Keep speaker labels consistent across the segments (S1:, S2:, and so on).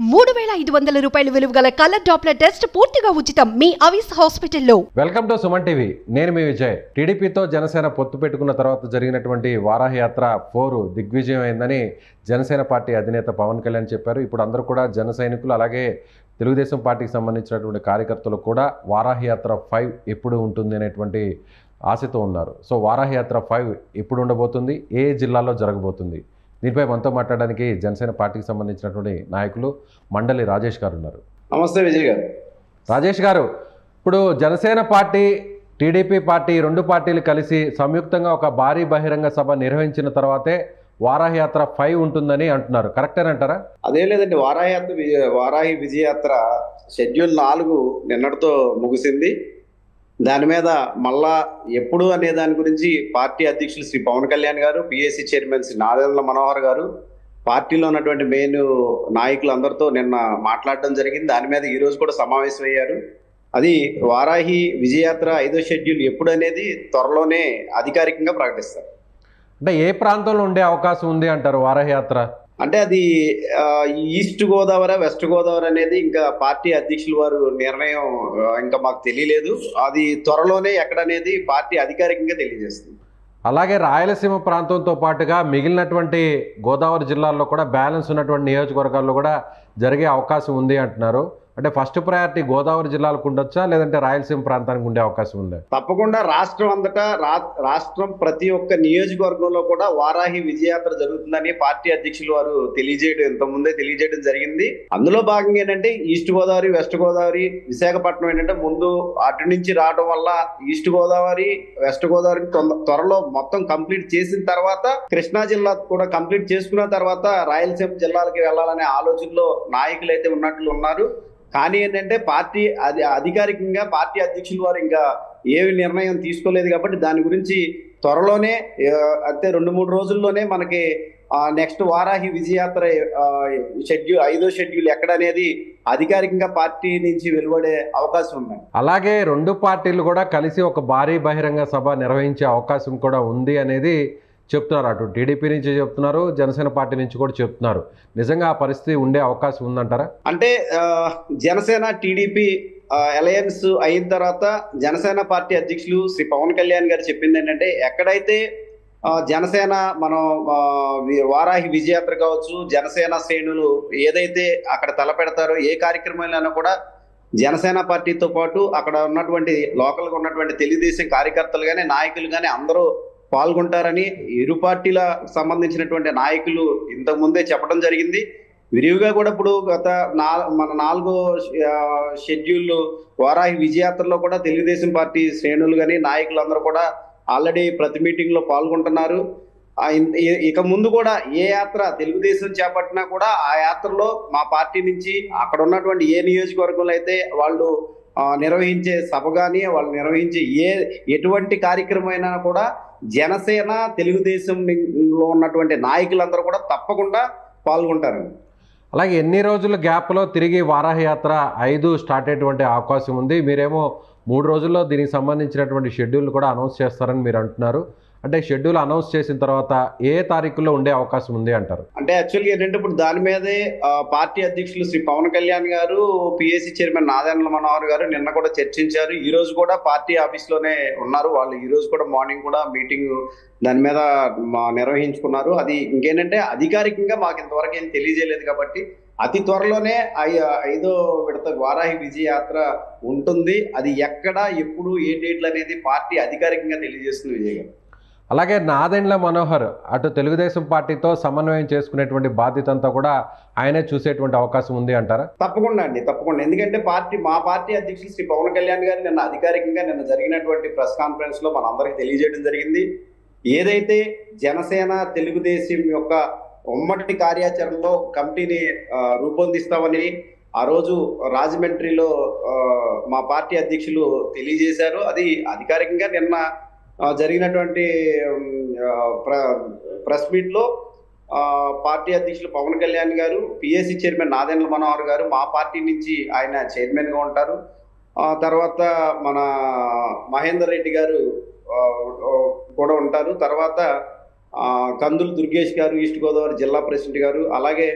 S1: మూడు వేల ఐదు వందల రూపాయల విలువ గల కలర్ డాప్లర్ టెస్ట్ పూర్తిగా ఉచితం మీ అవిస్ హాస్పిటల్లో
S2: వెల్కమ్ టు సుమన్ టీవీ నేను మీ విజయ్ టీడీపీతో జనసేన పొత్తు పెట్టుకున్న తర్వాత జరిగినటువంటి వారాహి యాత్ర ఫోర్ దిగ్విజయం అయిందని జనసేన పార్టీ అధినేత పవన్ కళ్యాణ్ చెప్పారు ఇప్పుడు అందరూ కూడా జన సైనికులు అలాగే తెలుగుదేశం పార్టీకి సంబంధించినటువంటి కార్యకర్తలు కూడా వారాహి యాత్ర ఫైవ్ ఎప్పుడు ఉంటుంది అనేటువంటి ఆశతో ఉన్నారు సో వారాహి యాత్ర ఫైవ్ ఎప్పుడు ఉండబోతుంది ఏ జిల్లాలో జరగబోతుంది దీనిపై మనతో మాట్లాడడానికి జనసేన పార్టీకి సంబంధించినటువంటి నాయకులు మండలి రాజేష్ గారు ఉన్నారు
S3: నమస్తే విజయ్ గారు
S2: రాజేష్ గారు ఇప్పుడు జనసేన పార్టీ టీడీపీ పార్టీ రెండు పార్టీలు కలిసి సంయుక్తంగా ఒక భారీ బహిరంగ సభ నిర్వహించిన తర్వాతే వారాహి యాత్ర ఫైవ్ ఉంటుందని అంటున్నారు కరెక్టేనంటారా
S3: అదేం లేదండి వారాయాత్ర విజయ- వారాహి విజయయాత్ర షెడ్యూల్ నాలుగు నిన్నటితో ముగిసింది దాని మీద మళ్ళా ఎప్పుడు అనే దాని గురించి పార్టీ అధ్యక్షులు శ్రీ పవన్ కళ్యాణ్ గారు పిఎస్సి చైర్మన్ శ్రీ నారాయణ మనోహర్ గారు పార్టీలో ఉన్నటువంటి మెయిన్ నాయకులందరితో నిన్న మాట్లాడడం జరిగింది దాని మీద ఈ రోజు కూడా సమావేశం అయ్యారు అది వారాహి విజయయాత్ర ఐదో షెడ్యూల్ ఎప్పుడు అనేది త్వరలోనే అధికారికంగా ప్రకటిస్తారు
S2: అంటే ఏ ప్రాంతంలో ఉండే అవకాశం ఉంది అంటారు వారాహి యాత్ర
S3: అంటే అది ఆ, ఈస్ట్ గోదావరి వెస్ట్ గోదావరి అనేది ఇంకా పార్టీ అధ్యక్షుల వారు నిర్ణయం ఆ, ఇంకా మాకు తెలియలేదు అది త్వరలోనే ఎక్కడనేది పార్టీ అధికారికంగా తెలియజేస్తుంది
S2: అలాగే రాయలసీమ ప్రాంతంతో పాటుగా మిగిలినటువంటి గోదావరి జిల్లాల్లో కూడా బ్యాలెన్స్ ఉన్నటువంటి నియోజకవర్గాల్లో కూడా జరిగే అవకాశం ఉంది అంటున్నారు అంటే ఫస్ట్ ప్రయారిటీ గోదావరి జిల్లాలకు ఉండొచ్చా లేదంటే రాయలసీమ ప్రాంతానికి ఉండే అవకాశం ఉందా
S3: తప్పకుండా రాష్ట్రం అంతటా రా- రాష్ట్రం ప్రతి ఒక్క నియోజకవర్గంలో కూడా వారాహి విజయయాత్ర జరుగుతుందని పార్టీ అధ్యక్షులు వారు తెలియజేయడం ఇంత ముందే తెలియజేయడం జరిగింది అందులో భాగంగా ఏంటంటే ఈస్ట్ గోదావరి వెస్ట్ గోదావరి విశాఖపట్నం ఏంటంటే ముందు అటు నుంచి రావడం వల్ల ఈస్ట్ గోదావరి వెస్ట్ గోదావరి తొంద- త్వరలో మొత్తం కంప్లీట్ చేసిన తర్వాత కృష్ణా జిల్లా కూడా కంప్లీట్ చేసుకున్న తర్వాత రాయలసీమ జిల్లాలకి వెళ్ళాలనే ఆలోచనలో నాయకులు అయితే ఉన్నట్లు ఉన్నారు కానీ ఏంటంటే పార్టీ అది అధికారికంగా పార్టీ అధ్యక్షులు వారు ఇంకా ఏమి నిర్ణయం తీసుకోలేదు కాబట్టి దాని గురించి త్వరలోనే ఆ, అంతే రెండు మూడు రోజుల్లోనే మనకి నెక్స్ట్ వారాహి విజయయాత్ర షెడ్యూల్ ఐదో షెడ్యూల్ ఎక్కడ అనేది అధికారికంగా పార్టీ నుంచి వెలువడే అవకాశం ఉంది
S2: అలాగే రెండు పార్టీలు కూడా కలిసి ఒక భారీ బహిరంగ సభ నిర్వహించే అవకాశం కూడా ఉంది అనేది చెప్తున్నారు అటు టీడీపీ నుంచి చెప్తున్నారు జనసేన పార్టీ నుంచి కూడా చెప్తున్నారు నిజంగా ఆ పరిస్థితి ఉండే అవకాశం ఉందంటారా
S3: అంటే ఆ, జనసేన టీడీపీ అలయన్స్ అయిన తర్వాత జనసేన పార్టీ అధ్యక్షులు శ్రీ పవన్ కళ్యాణ్ గారు చెప్పింది ఏంటంటే ఎక్కడైతే ఆ, జనసేన మనం ఆ, వి- వారాహి విజయయాత్ర కావచ్చు జనసేన శ్రేణులు ఏదైతే అక్కడ తలపెడతారో ఏ కార్యక్రమాలైనా కూడా జనసేన పార్టీతో పాటు అక్కడ ఉన్నటువంటి లోకల్గా ఉన్నటువంటి తెలుగుదేశం కార్యకర్తలు కానీ నాయకులు కానీ అందరూ పాల్గొంటారని ఇరు పార్టీల సంబంధించినటువంటి నాయకులు ఇంతకు ముందే చెప్పడం జరిగింది విరివిగా కూడా ఇప్పుడు గత నా మన నాలుగో ఆ, షెడ్యూల్ వారాహి విజయయాత్రలో కూడా తెలుగుదేశం పార్టీ శ్రేణులు కానీ నాయకులందరూ కూడా ఆల్రెడీ ప్రతి మీటింగ్ లో పాల్గొంటున్నారు ఆ, ఇన్- ఇ- ఇక ముందు కూడా ఏ యాత్ర తెలుగుదేశం చేపట్టినా కూడా ఆ యాత్రలో మా పార్టీ నుంచి అక్కడ ఉన్నటువంటి ఏ నియోజకవర్గంలో అయితే వాళ్ళు ఆ, నిర్వహించే సభ కానీ వాళ్ళు నిర్వహించే ఏ ఎటువంటి కార్యక్రమం అయినా కూడా జనసేన తెలుగుదేశం లో ఉన్నటువంటి నాయకులందరూ కూడా తప్పకుండా పాల్గొంటారు
S2: అలాగే ఎన్ని రోజుల గ్యాప్లో తిరిగి వారాహి యాత్ర ఐదు స్టార్ట్ అయ్యేటువంటి అవకాశం ఉంది మీరేమో మూడు రోజుల్లో దీనికి సంబంధించినటువంటి షెడ్యూల్ కూడా అనౌన్స్ చేస్తారని మీరు అంటున్నారు అంటే షెడ్యూల్ అనౌన్స్ చేసిన తర్వాత ఏ తారీఖులో ఉండే అవకాశం ఉంది అంటారు
S3: అంటే యాక్చువల్గా ఏంటంటే ఇప్పుడు దాని మీదే ఆ, పార్టీ అధ్యక్షులు శ్రీ పవన్ కళ్యాణ్ గారు పిఎస్సి చైర్మన్ నారాయణ మనోహర్ గారు నిన్న కూడా చర్చించారు ఈ రోజు కూడా పార్టీ ఆఫీస్ లోనే ఉన్నారు వాళ్ళు ఈ రోజు కూడా మార్నింగ్ కూడా మీటింగ్ దాని మీద మా నిర్వహించుకున్నారు అది ఇంకేంటంటే అధికారికంగా మాకు ఇంతవరకు ఏం తెలియజేయలేదు కాబట్టి అతి త్వరలోనే ఐ- ఐదో విడత వారాహి విజయ యాత్ర ఉంటుంది అది ఎక్కడ ఎప్పుడు ఏ డేట్లు అనేది పార్టీ అధికారికంగా తెలియజేస్తుంది విజయ్ గారు
S2: అలాగే నాదెండ్ల మనోహర్ అటు తెలుగుదేశం పార్టీతో సమన్వయం చేసుకునేటువంటి బాధ్యత అంతా కూడా ఆయనే చూసేటువంటి అవకాశం ఉంది అంటారా
S3: తప్పకుండా అండి తప్పకుండా ఎందుకంటే పార్టీ మా పార్టీ అధ్యక్షులు శ్రీ పవన్ కళ్యాణ్ గారు నిన్న అధికారికంగా నిన్న జరిగినటువంటి ప్రెస్ కాన్ఫరెన్స్ లో మనందరికీ తెలియజేయడం జరిగింది ఏదైతే జనసేన తెలుగుదేశం యొక్క ఉమ్మడి కార్యాచరణలో కమిటీని ఆ, రూపొందిస్తామని ఆ రోజు రాజమండ్రిలో ఆ, మా పార్టీ అధ్యక్షులు తెలియజేశారు అది అధికారికంగా నిన్న ఆ, జరిగినటువంటి ఉమ్, ఆ, ప్ర- ప్రెస్ మీట్ లో ఆ, పార్టీ అధ్యక్షులు పవన్ కళ్యాణ్ గారు పిఎస్సి చైర్మన్ నాదెండ్ల మనోహర్ గారు మా పార్టీ నుంచి ఆయన చైర్మన్ గా ఉంటారు ఆ తర్వాత మన మహేందర్ రెడ్డి గారు ఆ, ఆ, కూడా ఉంటారు తర్వాత ఆ, కందులు దుర్గేష్ గారు ఈస్ట్ గోదావరి జిల్లా ప్రెసిడెంట్ గారు అలాగే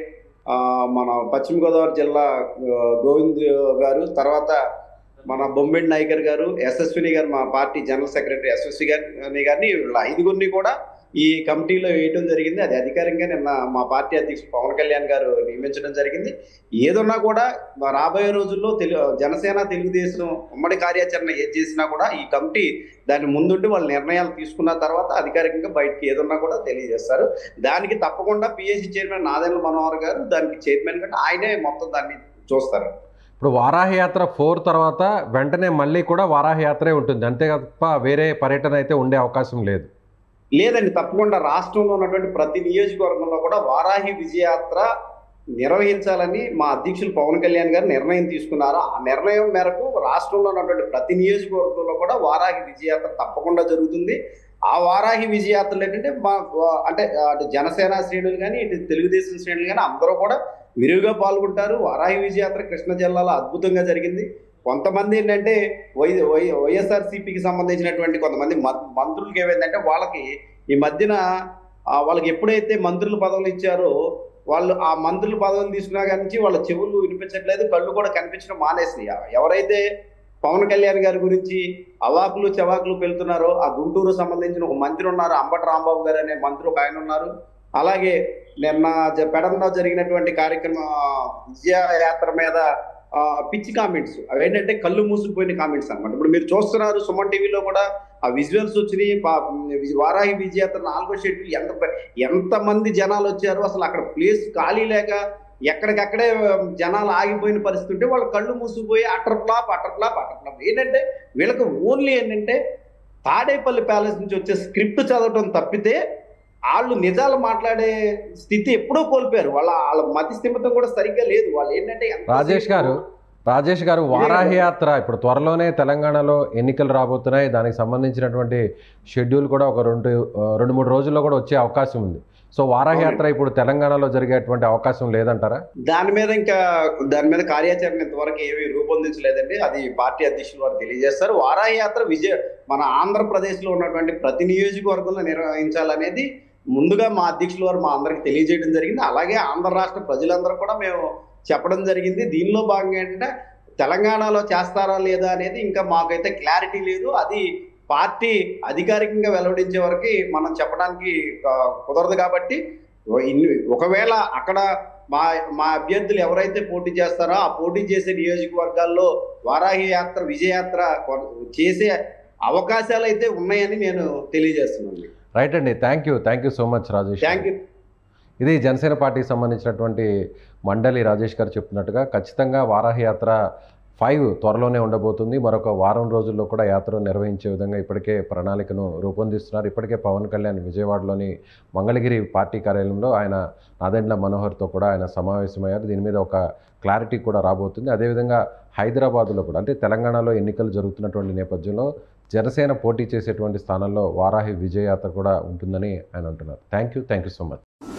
S3: ఆ, మన పశ్చిమ గోదావరి జిల్లా ఆ, గోవింద్ గారు తర్వాత మన బొమ్మిడి నాయకర్ గారు యశస్విని గారు మా పార్టీ జనరల్ సెక్రటరీ యశస్వి గారిని గారిని వీళ్ళ ఐదుగురిని కూడా ఈ కమిటీలో వేయటం జరిగింది అది అధికారికంగా నిన్న మా పార్టీ అధ్యక్షుడు పవన్ కళ్యాణ్ గారు నియమించడం జరిగింది ఏదన్నా కూడా మా రాబోయే రోజుల్లో తెలు జనసేన తెలుగుదేశం ఉమ్మడి కార్యాచరణ ఏది చేసినా కూడా ఈ కమిటీ దాని ముందుండి వాళ్ళ నిర్ణయాలు తీసుకున్న తర్వాత అధికారికంగా బయటకి ఏదన్నా కూడా తెలియజేస్తారు దానికి తప్పకుండా పిఎస్సి చైర్మన్ నాదెండ్ల మనోహర్ గారు దానికి చైర్మన్ కంటే ఆయనే మొత్తం దాన్ని చూస్తారు
S2: ఇప్పుడు వారాహి యాత్ర ఫోర్ తర్వాత వెంటనే మళ్ళీ కూడా వారాహి యాత్రే ఉంటుంది అంతే తప్ప వేరే పర్యటన అయితే ఉండే అవకాశం లేదు
S3: లేదండి తప్పకుండా రాష్ట్రంలో ఉన్నటువంటి ప్రతి నియోజకవర్గంలో కూడా వారాహి విజయయాత్ర నిర్వహించాలని మా అధ్యక్షులు పవన్ కళ్యాణ్ గారు నిర్ణయం తీసుకున్నారు ఆ నిర్ణయం మేరకు రాష్ట్రంలో ఉన్నటువంటి ప్రతి నియోజకవర్గంలో కూడా వారాహి విజయయాత్ర తప్పకుండా జరుగుతుంది ఆ వారాహి విజయయాత్రలు ఏంటంటే మా అంటే అటు జనసేన శ్రేణులు కానీ ఇటు తెలుగుదేశం శ్రేణులు కానీ అందరూ కూడా విరివిగా పాల్గొంటారు వారాహి విజయయాత్ర కృష్ణా జిల్లాలో అద్భుతంగా జరిగింది కొంతమంది ఏంటంటే వై వై వైఎస్ఆర్సీపీకి సంబంధించినటువంటి కొంతమంది మం- మంత్రులకి ఏమైందంటే వాళ్ళకి ఈ మధ్యన ఆ, వాళ్ళకి ఎప్పుడైతే మంత్రుల పదవులు ఇచ్చారో వాళ్ళు ఆ మంత్రుల పదవులు తీసుకున్నా కానీ నుంచి వాళ్ళ చెవులు వినిపించట్లేదు కళ్ళు కూడా కనిపించడం మానేసినాయి ఎవరైతే పవన్ కళ్యాణ్ గారి గురించి అవాకులు చవాకులు పెళ్తున్నారో ఆ గుంటూరు సంబంధించిన ఒక మంత్రి ఉన్నారు అంబటి రాంబాబు గారు అనే మంత్రి ఒక ఆయన ఉన్నారు అలాగే నిన్న జ- పెడమలో జరిగినటువంటి కార్యక్రమం ఆ, విజయ యాత్ర మీద ఆ, పిచ్చి కామెంట్స్ అవి ఏంటంటే కళ్ళు మూసుకుపోయిన కామెంట్స్ అన్నమాట ఇప్పుడు మీరు చూస్తున్నారు సుమన్ టీవీలో కూడా ఆ విజువల్స్ వచ్చినాయి పా- వి- వారాహి విజయాత్ర నాలుగో షెడ్యూల్ ఎంత ప- ఎంత మంది జనాలు వచ్చారు అసలు అక్కడ ప్లేస్ ఖాళీ లేక ఎక్కడికక్కడే జనాలు ఆగిపోయిన పరిస్థితి ఉంటే వాళ్ళ కళ్ళు మూసుకుపోయి utter flop utter flop utter flop ఏంటంటే వీళ్ళకి ఓన్లీ ఏంటంటే తాడేపల్లి ప్యాలెస్ నుంచి వచ్చే స్క్రిప్ట్ చదవటం తప్పితే వాళ్ళు నిజాలు మాట్లాడే స్థితి ఎప్పుడో కోల్పోయారు వాళ్ళ వాళ్ళ మతి స్థిమితం కూడా సరిగ్గా లేదు వాళ్ళు ఏంటంటే ఎంతసేపు-
S2: రాజేష్ గారు రాజేష్ గారు వారాహి యాత్ర ఇప్పుడు త్వరలోనే తెలంగాణలో ఎన్నికలు రాబోతున్నాయి దానికి సంబంధించినటువంటి షెడ్యూల్ కూడా ఒక రెండు ఆ, రెండు మూడు రోజుల్లో కూడా వచ్చే అవకాశం ఉంది సో వారాహి యాత్ర ఇప్పుడు తెలంగాణలో జరిగేటువంటి అవకాశం లేదంటారా
S3: దాని మీద ఇంకా దాని మీద కార్యాచరణ ఇంతవరకు ఏమీ రూపొందించలేదండి అది పార్టీ అధ్యక్షులు వారు తెలియజేస్తారు వారాహి యాత్ర విజయ మన ఆంధ్రప్రదేశ్ లో ఉన్నటువంటి ప్రతి నియోజకవర్గంలో నిర్వహించాలనేది ముందుగా మా అధ్యక్షులు వారు మా అందరికి తెలియజేయడం జరిగింది అలాగే ఆంధ్ర రాష్ట్ర ప్రజలందరూ కూడా మేము చెప్పడం జరిగింది దీనిలో భాగంగా ఏంటంటే తెలంగాణలో చేస్తారా లేదా అనేది ఇంకా మాకైతే క్లారిటీ లేదు అది పార్టీ అధికారికంగా వెల్లడించే వరకు మనం చెప్పడానికి ఆ, కుదరదు కాబట్టి ఓ ఇన్ని- ఒకవేళ అక్కడ మా మా అభ్యర్థులు ఎవరైతే పోటీ చేస్తారో ఆ పోటీ చేసే నియోజకవర్గాల్లో వారాహి యాత్ర విజయయాత్ర కొ- చేసే అవకాశాలు అయితే ఉన్నాయని నేను తెలియజేస్తున్నాను
S2: రైట్ అండి thank you thank you so much Rajesh
S3: thank you
S2: ఇది జనసేన పార్టీకి సంబంధించినటువంటి మండలి రాజేష్ గారు చెప్తున్నట్టుగా ఖచ్చితంగా వారాహి యాత్ర ఫైవ్ త్వరలోనే ఉండబోతుంది మరొక వారం రోజుల్లో కూడా యాత్ర నిర్వహించే విధంగా ఇప్పటికే ప్రణాళికను రూపొందిస్తున్నారు ఇప్పటికే పవన్ కళ్యాణ్ విజయవాడలోని మంగళగిరి పార్టీ కార్యాలయంలో ఆయన నాదెండ్ల మనోహర్తో కూడా ఆయన సమావేశమయ్యారు దీని మీద ఒక క్లారిటీ కూడా రాబోతుంది అదేవిధంగా హైదరాబాద్లో కూడా అంటే తెలంగాణలో ఎన్నికలు జరుగుతున్నటువంటి నేపథ్యంలో జనసేన పోటీ చేసేటువంటి స్థానంలో వారాహి విజయయాత్ర కూడా ఉంటుందని ఆయన అంటున్నారు thank you thank you so much